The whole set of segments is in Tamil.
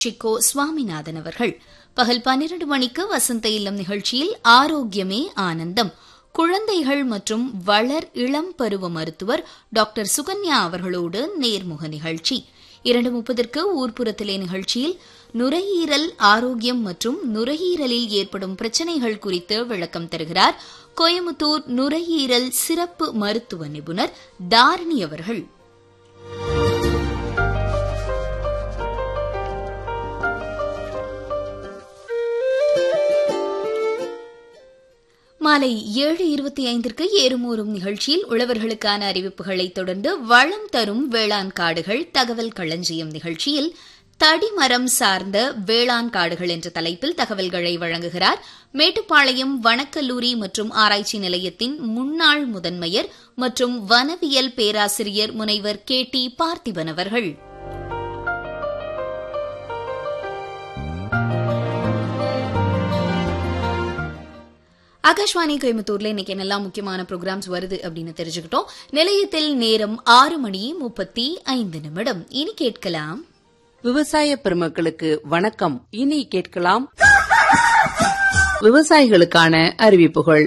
சிக்கோ சுவாமிநாதன் அவர்கள் பகல் பன்னிரண்டு மணிக்கு வசந்த இல்லம் நிகழ்ச்சியில் ஆரோக்கியமே ஆனந்தம் குழந்தைகள் மற்றும் வளர் இளம் பருவ மருத்துவர் டாக்டர் சுகன்யா அவர்களோடு நேர்முக நிகழ்ச்சி இரண்டு முப்பதற்கு ஊர்ப்புறத்திலே நிகழ்ச்சியில் நுரையீரல் ஆரோக்கியம் மற்றும் நுரையீரலில் ஏற்படும் பிரச்சினைகள் குறித்து விளக்கம் தருகிறார் கோயமுத்தூர் நுரையீரல் சிறப்பு மருத்துவ நிபுணர் தாரணி அவர்கள் மாலை ஏழு இருபத்தி ஐந்திற்கு ஏறுமூறும் நிகழ்ச்சியில் உழவர்களுக்கான அறிவிப்புகளை தொடர்ந்து வளம் தரும் வேளாண் காடுகள் தகவல் களஞ்சியம் நிகழ்ச்சியில் தடிமரம் சார்ந்த வேளாண் காடுகள் என்ற தலைப்பில் தகவல்களை வழங்குகிறார் மேட்டுப்பாளையம் வனக்கல்லூரி மற்றும் ஆராய்ச்சி நிலையத்தின் முன்னாள் முதன்மையர் மற்றும் வனவியல் பேராசிரியர் முனைவர் கே டி பார்த்திபன் அவர்கள் ஆகாஷ்வாணி கோயம்புத்தூர்ல இன்னைக்கு என்னெல்லாம் முக்கியமான ப்ரோக்ராம்ஸ் வருது அப்படின்னு தெரிஞ்சுக்கிட்டோம் நிலையத்தில் நேரம் ஆறு மணி முப்பத்தி ஐந்து நிமிடம் இனி கேட்கலாம் விவசாய பெருமக்களுக்கு வணக்கம் இனி கேட்கலாம் விவசாயிகளுக்கான அறிவிப்புகள்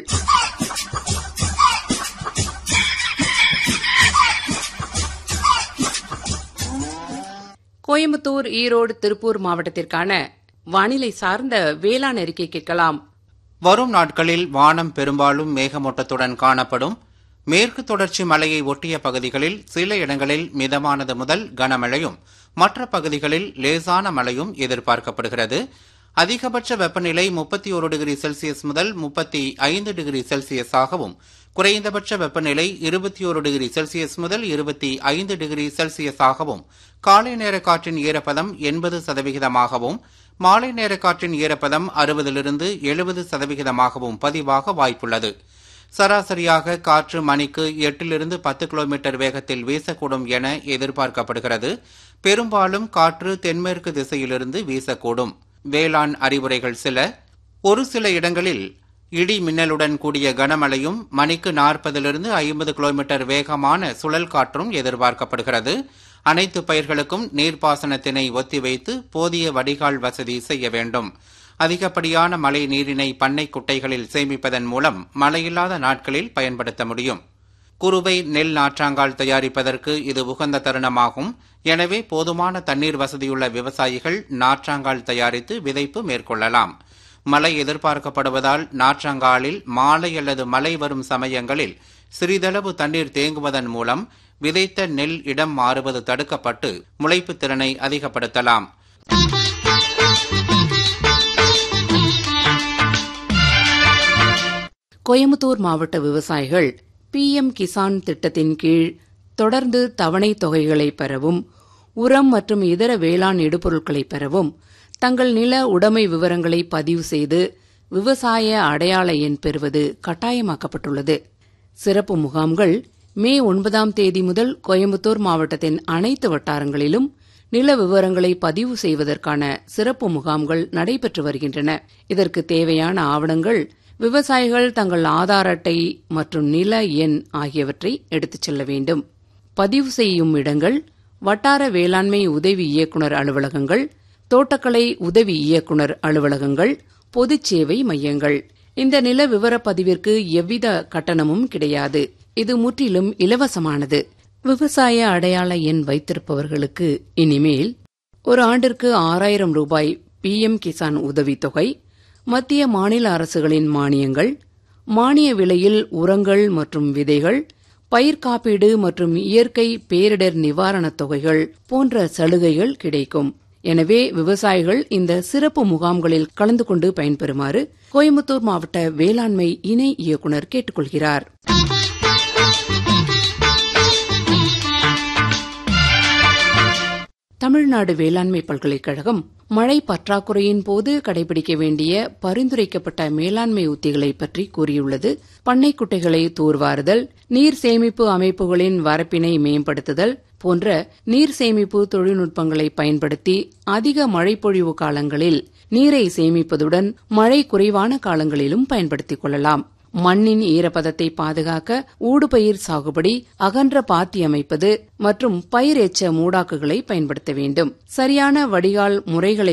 கோயம்புத்தூர் ஈரோடு திருப்பூர் மாவட்டத்திற்கான வானிலை சார்ந்த வேளாண் அறிக்கை கேட்கலாம் வரும் நாட்களில் வானம் பெரும்பாலும் மேகமூட்டத்துடன் காணப்படும் மேற்கு தொடர்ச்சி மலையை ஒட்டிய பகுதிகளில் சில இடங்களில் மிதமானது முதல் கனமழையும் மற்ற பகுதிகளில் லேசான மழையும் எதிர்பார்க்கப்படுகிறது அதிகபட்ச வெப்பநிலை முப்பத்தி ஒரு டிகிரி செல்சியஸ் முதல் முப்பத்தி ஐந்து டிகிரி செல்சியஸாகவும் குறைந்தபட்ச வெப்பநிலை இருபத்தி ஒரு டிகிரி செல்சியஸ் முதல் இருபத்தி ஐந்து டிகிரி செல்சியஸாகவும் காலை நேர காற்றின் ஈரப்பதம் எண்பது சதவிகிதமாகவும் மாலை நேர காற்றின் ஈரப்பதம் அறுபதிலிருந்து எழுபது சதவிகிதமாகவும் பதிவாக வாய்ப்புள்ளது சராசரியாக காற்று மணிக்கு எட்டிலிருந்து பத்து கிலோமீட்டர் வேகத்தில் வீசக்கூடும் என எதிர்பார்க்கப்படுகிறது பெரும்பாலும் காற்று தென்மேற்கு திசையிலிருந்து வீசக்கூடும் வேளாண் அறிவுரைகள் சில ஒரு சில இடங்களில் இடி மின்னலுடன் கூடிய கனமழையும் மணிக்கு நாற்பதிலிருந்து ஐம்பது கிலோமீட்டர் வேகமான சுழல் காற்றும் எதிர்பார்க்கப்படுகிறது அனைத்து பயிர்களுக்கும் நீர்ப்பாசனத்தினை ஒத்திவைத்து போதிய வடிகால் வசதி செய்ய வேண்டும் அதிகப்படியான மழை நீரினை பண்ணை குட்டைகளில் சேமிப்பதன் மூலம் மழையில்லாத நாட்களில் பயன்படுத்த முடியும் குறுவை நெல் நாற்றாங்கால் தயாரிப்பதற்கு இது உகந்த தருணமாகும் எனவே போதுமான தண்ணீர் வசதியுள்ள விவசாயிகள் நாற்றாங்கால் தயாரித்து விதைப்பு மேற்கொள்ளலாம் மழை எதிர்பார்க்கப்படுவதால் நாற்றங்காலில் மாலை அல்லது மழை வரும் சமயங்களில் சிறிதளவு தண்ணீர் தேங்குவதன் மூலம் விதைத்த நெல் இடம் மாறுவது தடுக்கப்பட்டு முளைப்பு திறனை அதிகப்படுத்தலாம் கோயம்புத்தூர் மாவட்ட விவசாயிகள் பி எம் கிசான் திட்டத்தின் கீழ் தொடர்ந்து தவணை தொகைகளை பெறவும் உரம் மற்றும் இதர வேளாண் இடுபொருட்களை பெறவும் தங்கள் நில உடைமை விவரங்களை பதிவு செய்து விவசாய அடையாள எண் பெறுவது கட்டாயமாக்கப்பட்டுள்ளது சிறப்பு முகாம்கள் மே ஒன்பதாம் தேதி முதல் கோயம்புத்தூர் மாவட்டத்தின் அனைத்து வட்டாரங்களிலும் நில விவரங்களை பதிவு செய்வதற்கான சிறப்பு முகாம்கள் நடைபெற்று வருகின்றன இதற்கு தேவையான ஆவணங்கள் விவசாயிகள் தங்கள் ஆதார் அட்டை மற்றும் நில எண் ஆகியவற்றை எடுத்துச் செல்ல வேண்டும் பதிவு செய்யும் இடங்கள் வட்டார வேளாண்மை உதவி இயக்குநர் அலுவலகங்கள் தோட்டக்கலை உதவி இயக்குநர் அலுவலகங்கள் பொதுச் சேவை மையங்கள் இந்த நில விவர பதிவிற்கு எவ்வித கட்டணமும் கிடையாது இது முற்றிலும் இலவசமானது விவசாய அடையாள எண் வைத்திருப்பவர்களுக்கு இனிமேல் ஒரு ஆண்டிற்கு ஆறாயிரம் ரூபாய் பி எம் கிசான் உதவித்தொகை மத்திய மாநில அரசுகளின் மானியங்கள் மானிய விலையில் உரங்கள் மற்றும் விதைகள் பயிர் காப்பீடு மற்றும் இயற்கை பேரிடர் நிவாரணத் தொகைகள் போன்ற சலுகைகள் கிடைக்கும் எனவே விவசாயிகள் இந்த சிறப்பு முகாம்களில் கலந்து கொண்டு பயன்பெறுமாறு கோயம்புத்தூர் மாவட்ட வேளாண்மை இணை இயக்குநர் கேட்டுக்கொள்கிறார் தமிழ்நாடு வேளாண்மை பல்கலைக்கழகம் மழை பற்றாக்குறையின் போது கடைபிடிக்க வேண்டிய பரிந்துரைக்கப்பட்ட மேலாண்மை உத்திகளை பற்றி கூறியுள்ளது பண்ணைக்குட்டைகளை தூர்வாறுதல் நீர் சேமிப்பு அமைப்புகளின் வரப்பினை மேம்படுத்துதல் போன்ற நீர் சேமிப்பு தொழில்நுட்பங்களை பயன்படுத்தி அதிக மழைப்பொழிவு காலங்களில் நீரை சேமிப்பதுடன் மழை குறைவான காலங்களிலும் பயன்படுத்திக் கொள்ளலாம் மண்ணின் ஈரப்பதத்தை பாதுகாக்க ஊடுபயிர் சாகுபடி அகன்ற பாத்தி அமைப்பது மற்றும் பயிர் எச்ச மூடாக்குகளை பயன்படுத்த வேண்டும் சரியான வடிகால் முறைகளை